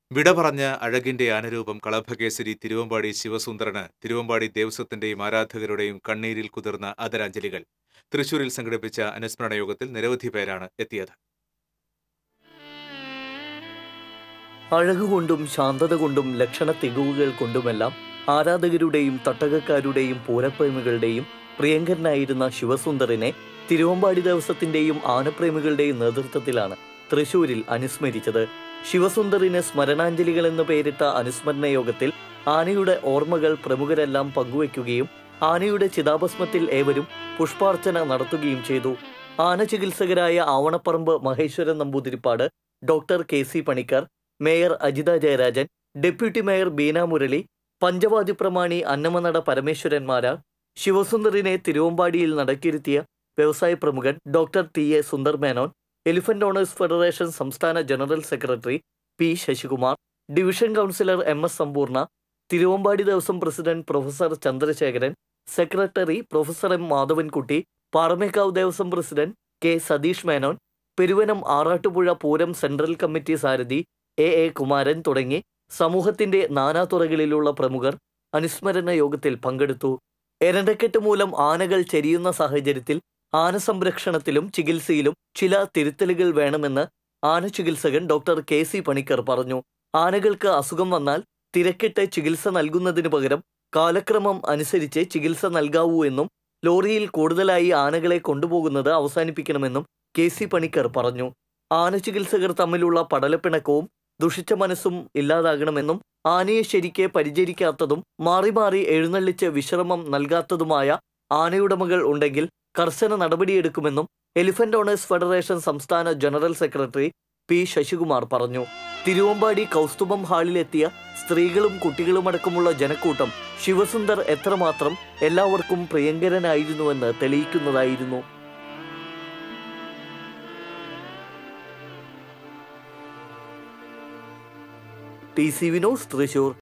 വിട പറഞ്ഞ അഴകിന്റെ ആനരൂപം കളഭകേസരി തിരുവമ്പാടി ശിവസുന്ദരന് തിരുവമ്പാടി ദേവസ്വത്തിന്റെയും ആരാധകരുടെയും കണ്ണീരിൽ കുതിർന്ന ആദരാഞ്ജലികൾ തൃശൂരിൽ സംഘടിപ്പിച്ച അനുസ്മരണ യോഗത്തിൽ നിരവധി പേരാണ് എത്തിയത് അഴകുകൊണ്ടും ശാന്തത കൊണ്ടും ലക്ഷണ തികവുകൾ കൊണ്ടുമെല്ലാം ആരാധകരുടെയും തട്ടകക്കാരുടെയും പൂരപ്രേമികളുടെയും പ്രിയങ്കരനായിരുന്ന ശിവസുന്ദറിനെ തിരുവമ്പാടി ദേവസ്വത്തിന്റെയും ആനപ്രേമികളുടെയും നേതൃത്വത്തിലാണ് തൃശൂരിൽ അനുസ്മരിച്ചത് ശിവസുന്ദറിന് സ്മരണാഞ്ജലികൾ എന്ന് പേരിട്ട അനുസ്മരണ യോഗത്തിൽ ആനയുടെ ഓർമ്മകൾ പ്രമുഖരെല്ലാം പങ്കുവയ്ക്കുകയും ആനയുടെ ചിതാഭസ്മത്തിൽ ഏവരും പുഷ്പാർച്ചന നടത്തുകയും ചെയ്തു ആന ചികിത്സകരായ Avanaparambu Maheswaran Namboothiripad doctor K C Panicker mayor Ajitha Jayarajan deputy mayor Beena Murali പഞ്ചവാദ്യ പ്രമാണി അന്നമനട പരമേശ്വരന്മാരാർ ശിവസുന്ദറിനെ തിരുവമ്പാടിയിൽ നടക്കിരുത്തിയ വ്യവസായ പ്രമുഖൻ doctor T A Sundar Menon elephant owners federation സംസ്ഥാന general secretary P Sasikumar division councillor M S Sampoorna Thiruvambadi Devaswom president professor Chandrasekharan secretary professor M Madhavankutty Paramekkavu Devaswom president K Satheesh Menon Peruvanam Arattupuzha pooram central committee സാരഥി എ എ കുമാരൻ തുടങ്ങി സമൂഹത്തിന്റെ നാനാതുറകളിലുള്ള പ്രമുഖർ അനുസ്മരണ യോഗത്തിൽ പങ്കെടുത്തു എരണ്ടക്കെട്ട് മൂലം ആനകൾ ചെരിയുന്ന സാഹചര്യത്തിൽ ആന സംരക്ഷണത്തിലും ചികിത്സയിലും ചില തിരുത്തലുകൾ വേണമെന്ന് ആന ചികിത്സകൻ ഡോക്ടർ കെ സി പണിക്കർ പറഞ്ഞു ആനകൾക്ക് അസുഖം വന്നാൽ തിരക്കിട്ട് ചികിത്സ നൽകുന്നതിനു പകരം കാലക്രമം അനുസരിച്ച് ചികിത്സ നൽകാവൂ എന്നും ലോറിയിൽ കൂടുതലായി ആനകളെ കൊണ്ടുപോകുന്നത് അവസാനിപ്പിക്കണമെന്നും കെ സി പണിക്കർ പറഞ്ഞു ആന ചികിത്സകർ തമ്മിലുള്ള പടലപ്പിണക്കവും ദുഷിച്ച മനസ്സും ഇല്ലാതാകണമെന്നും ആനയെ ശരിക്ക് പരിചരിക്കാത്തതും മാറി മാറി എഴുന്നള്ളിച്ച് വിശ്രമം നൽകാത്തതുമായ ആനയുടമകൾ ഉണ്ടെങ്കിൽ കർശന നടപടിയെടുക്കുമെന്നും എലിഫന്റ് ഓണേഴ്സ് ഫെഡറേഷൻ സംസ്ഥാന ജനറൽ സെക്രട്ടറി പി ശശികുമാർ പറഞ്ഞു തിരുവമ്പാടി കൗസ്തുഭം ഹാളിലെത്തിയ സ്ത്രീകളും കുട്ടികളുമടക്കമുള്ള ജനക്കൂട്ടം ശിവസുന്ദർ എത്രമാത്രം എല്ലാവർക്കും പ്രിയങ്കരനായിരുന്നുവെന്ന് തെളിയിക്കുന്നതായിരുന്നു ടി സി വിനോസ് തൃശൂർ